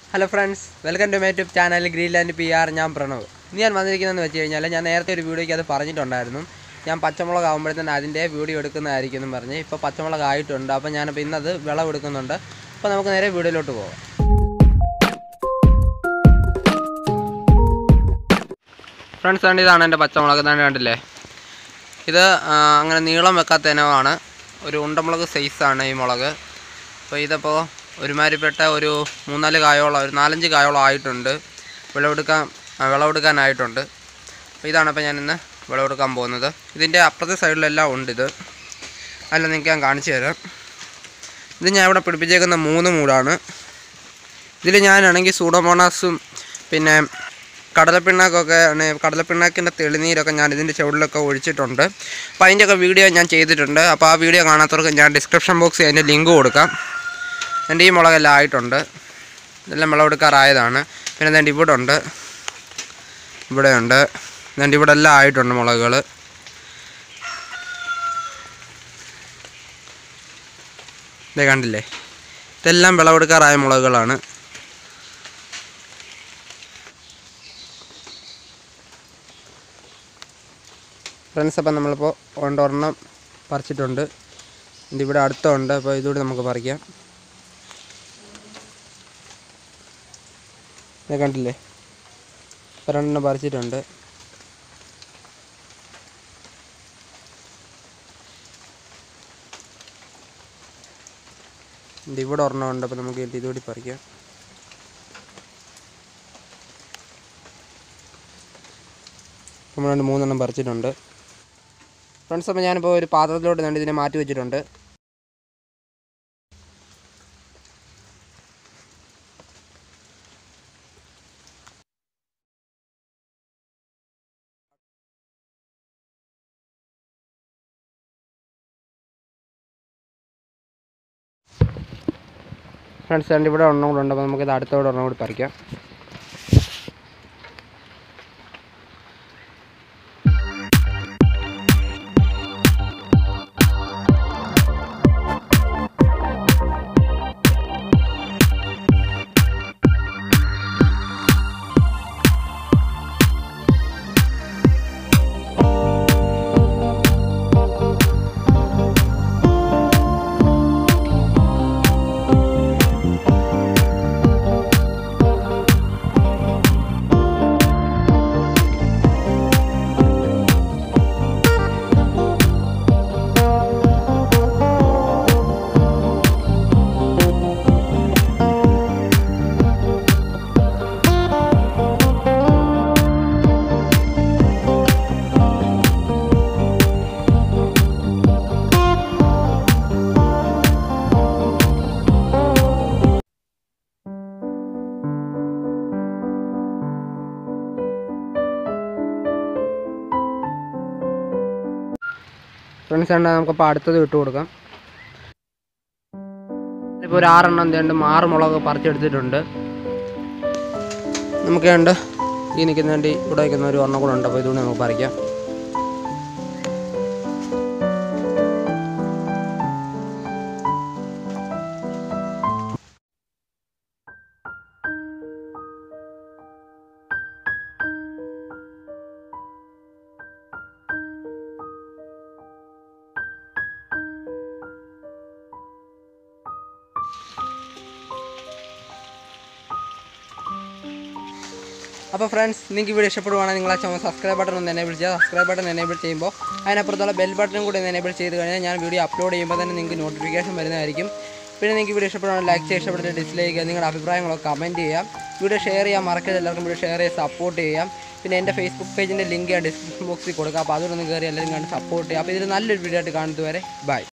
hello friends welcome to my YouTube channel green land P R ഞാൻ പ്രണവ് ഇന്ന് ഞാൻ വന്നിരിക്കുന്നതെന്ന് വെച്ച് കഴിഞ്ഞാൽ ഞാൻ നേരത്തെ ഒരു വീഡിയോയ്ക്ക് അത് പറഞ്ഞിട്ടുണ്ടായിരുന്നു ഞാൻ പച്ചമുളക് ആകുമ്പോഴത്തേന് അതിൻ്റെ വീഡിയോ എടുക്കുന്നതായിരിക്കും എന്ന് പറഞ്ഞ് ഇപ്പോൾ പച്ചമുളക് ആയിട്ടുണ്ട് അപ്പോൾ ഞാനിപ്പോൾ ഇന്നത് വിളവെടുക്കുന്നുണ്ട് അപ്പോൾ നമുക്ക് നേരെ വീഡിയോയിലോട്ട് പോകാം ഫ്രണ്ട്സ് കണ്ട് ഇതാണ് എൻ്റെ പച്ചമുളക് തന്നെ കണ്ടില്ലേ ഇത് ആ, അങ്ങനെ നീളം വെക്കാത്ത ഇനമാണ് ഒരു ഉണ്ടമുളക് സൈസാണ് ഈ മുളക് അപ്പോൾ ഇതിപ്പോൾ ഒരുമാതിരിപ്പെട്ട ഒരു മൂന്നാല് കായോളം ഒരു നാലഞ്ച് കായോളം ആയിട്ടുണ്ട് വിളവെടുക്കാൻ ആ, വിളവെടുക്കാനായിട്ടുണ്ട് അപ്പോൾ ഇതാണ് ഇപ്പോൾ ഞാനിന്ന് വിളവെടുക്കാൻ പോകുന്നത് ഇതിൻ്റെ അപ്പുറത്തെ സൈഡിലെല്ലാം ഉണ്ട് ഇത് അല്ല നിങ്ങൾക്ക് ഞാൻ കാണിച്ചു തരാം ഇത് ഞാൻ ഇവിടെ പിടിപ്പിച്ചേക്കുന്ന മൂന്ന് മൂടാണ് ഇതിൽ ഞാനാണെങ്കിൽ സൂഡോമോണാസും പിന്നെ കടലപ്പിണ്ണാക്കൊക്കെ ആണ് കടലപ്പിണ്ണാക്കിൻ്റെ തെളിനീരൊക്കെ ഞാൻ ഇതിൻ്റെ ചുവടിലൊക്കെ ഒഴിച്ചിട്ടുണ്ട് അപ്പോൾ അതിൻ്റെയൊക്കെ വീഡിയോ ഞാൻ ചെയ്തിട്ടുണ്ട് അപ്പോൾ ആ വീഡിയോ കാണാത്തവർക്ക് ഞാൻ ഡിസ്ക്രിപ്ഷൻ ബോക്സിൽ അതിൻ്റെ ലിങ്ക് കൊടുക്കാം എൻ്റെ ഈ മുളകെല്ലാം ആയിട്ടുണ്ട് ഇതെല്ലാം വിളവെടുക്കാറായതാണ് പിന്നെ എൻ്റെ ഇവിടെ ഉണ്ട് ഇവിടെയുണ്ട് എൻ്റെ ഇവിടെ എല്ലാം ആയിട്ടുണ്ട് മുളകുകൾ ഇതേ കണ്ടില്ലേ ഇതെല്ലാം വിളവെടുക്കാറായ മുളകുകളാണ് ഫ്രണ്ട്സ് അപ്പം നമ്മളിപ്പോൾ ഒരെണ്ണം പറിച്ചിട്ടുണ്ട് ഇത് ഇവിടെ അടുത്തുണ്ട് അപ്പോൾ ഇതുകൂടി നമുക്ക് പറിക്കാം ഇത് കണ്ടില്ലേ ഇപ്പം രണ്ടെണ്ണം പറിച്ചിട്ടുണ്ട് ഇത് ഇവിടെ ഒരെണ്ണം ഉണ്ട് അപ്പോൾ നമുക്ക് ഇത് ഇതുകൂടി പറിക്കാം നമ്മൾ രണ്ട് മൂന്നെണ്ണം പറിച്ചിട്ടുണ്ട് ഫ്രണ്ട്സ് അപ്പോൾ ഞാനിപ്പോൾ ഒരു പാത്രത്തിലോട്ട് രണ്ട് ഇതിനെ മാറ്റി വെച്ചിട്ടുണ്ട് ഫ്രണ്ട്സ് രണ്ട് ഇവിടെ ഒരെണ്ണം കൂടെ ഉണ്ട് അപ്പോൾ നമുക്കിത് അടുത്തോടെ ഒരെണ്ണം കൂടി പറിക്കാം ഫ്രണ്ട്സ് ഉണ്ട് നമുക്കിപ്പോൾ അടുത്തത് ഇട്ട് കൊടുക്കാം ഇപ്പോൾ ഒരു ആറെണ്ണം എന്തുണ്ട് ആറ് മുളക് പറിച്ചെടുത്തിട്ടുണ്ട് നമുക്ക് ഉണ്ട് ഈ നിൽക്കുന്ന വേണ്ടി ഇവിടെ വയ്ക്കുന്ന ഒരു ഒരെണ്ണം കൂടെ ഉണ്ട് അപ്പോൾ ഇതുകൊണ്ട് നമുക്ക് പറിക്കാം അപ്പോൾ ഫ്രണ്ട്സ് നിങ്ങൾക്ക് വീഡിയോ ഇഷ്ടപ്പെടുവാണെങ്കിൽ നിങ്ങൾ ആ ചുമ സബ്സ്ക്രൈബ് ബട്ടൺ ഒന്ന് എനേബിൾ ചെയ്യുക സബ്സ്ക്രൈബ് ബട്ടൺ എനേബിൾ ചെയ്യുമ്പോൾ അതിനപ്പുറത്തുള്ള ബെൽ ബട്ടൺ കൂടി ഒന്ന് എനേബിൾ ചെയ്ത് കഴിഞ്ഞാൽ ഞാൻ വീഡിയോ അപ്ലോഡ് ചെയ്യുമ്പോൾ തന്നെ നിങ്ങൾക്ക് നോട്ടിഫിക്കേഷൻ വരുന്നതായിരിക്കും പിന്നെ നിങ്ങൾക്ക് വീഡിയോ ഇഷ്ടപ്പെടുവാണെങ്കിൽ ലൈക്ക് ചെയ്യുക ഇഷ്ടപ്പെട്ട് ഡിസ്ലൈക്ക് ചെയ്യുക നിങ്ങളുടെ അഭിപ്രായങ്ങളൊക്കെ കമൻറ്റ് ചെയ്യാം വീഡിയോ ഷെയർ ചെയ്യാൻ മറക്കരുത് എല്ലാവർക്കും വീഡിയോ ഷെയർ ചെയ്ത് സപ്പോർട്ട് ചെയ്യാം പിന്നെ എൻ്റെ ഫേസ്ബുക്ക് പേജിൻ്റെ ലിങ്ക് ഞാൻ ഡിസ്ക്രിപ്ഷൻ ബോക്സിൽ കൊടുക്കാം അപ്പോൾ അതുകൊണ്ട് ഒന്ന് കയറി എല്ലാവരും കണ്ട് സപ്പോർട്ട് ചെയ്യുക അപ്പോൾ ഇതിൽ നല്ലൊരു വീഡിയോ ആയിട്ട് കാണുന്നത് വരെ ബൈ